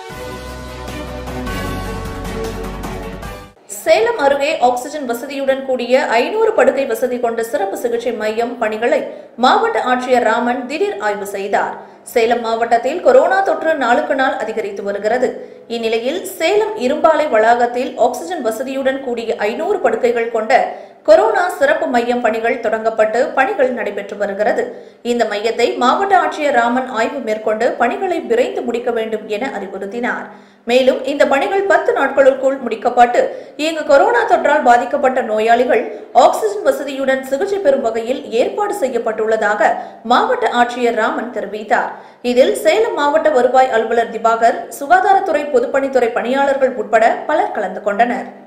சேலம் அருகே ஆக்ஸிஜன் வசதியுடன் கூடிய ஐநூறு படுக்கை வசதி கொண்ட சிறப்பு சிகிச்சை மையம் பணிகளை மாவட்ட ஆட்சியர் ராமன் திடீர் ஆய்வு செய்தார் சேலம் மாவட்டத்தில் கொரோனா தொற்று நாளுக்கு நாள் அதிகரித்து வருகிறது இந்நிலையில் சேலம் இரும்பாலை வளாகத்தில் ஆக்ஸிஜன் வசதியுடன் கூடிய ஐநூறு படுக்கைகள் கொண்ட கொரோனா சிறப்பு மையம் பணிகள் தொடங்கப்பட்டு பணிகள் நடைபெற்று வருகிறது இந்த மையத்தை மாவட்ட ஆட்சியர் ராமன் ஆய்வு மேற்கொண்டு பணிகளை விரைந்து முடிக்க வேண்டும் என அறிவுறுத்தினார் மேலும் இந்த பணிகள் பத்து நாட்களுக்குள் முடிக்கப்பட்டு இங்கு கொரோனா தொற்றால் பாதிக்கப்பட்ட நோயாளிகள் ஆக்ஸிஜன் வசதியுடன் சிகிச்சை பெறும் வகையில் ஏற்பாடு செய்யப்பட்டுள்ளதாக மாவட்ட ஆட்சியர் ராமன் தெரிவித்தார் இதில் சேலம் மாவட்ட வருவாய் அலுவலர் திவாகர் சுகாதாரத்துறை பொதுப்பணித்துறை பணியாளர்கள் உட்பட பலர் கலந்து கொண்டனர்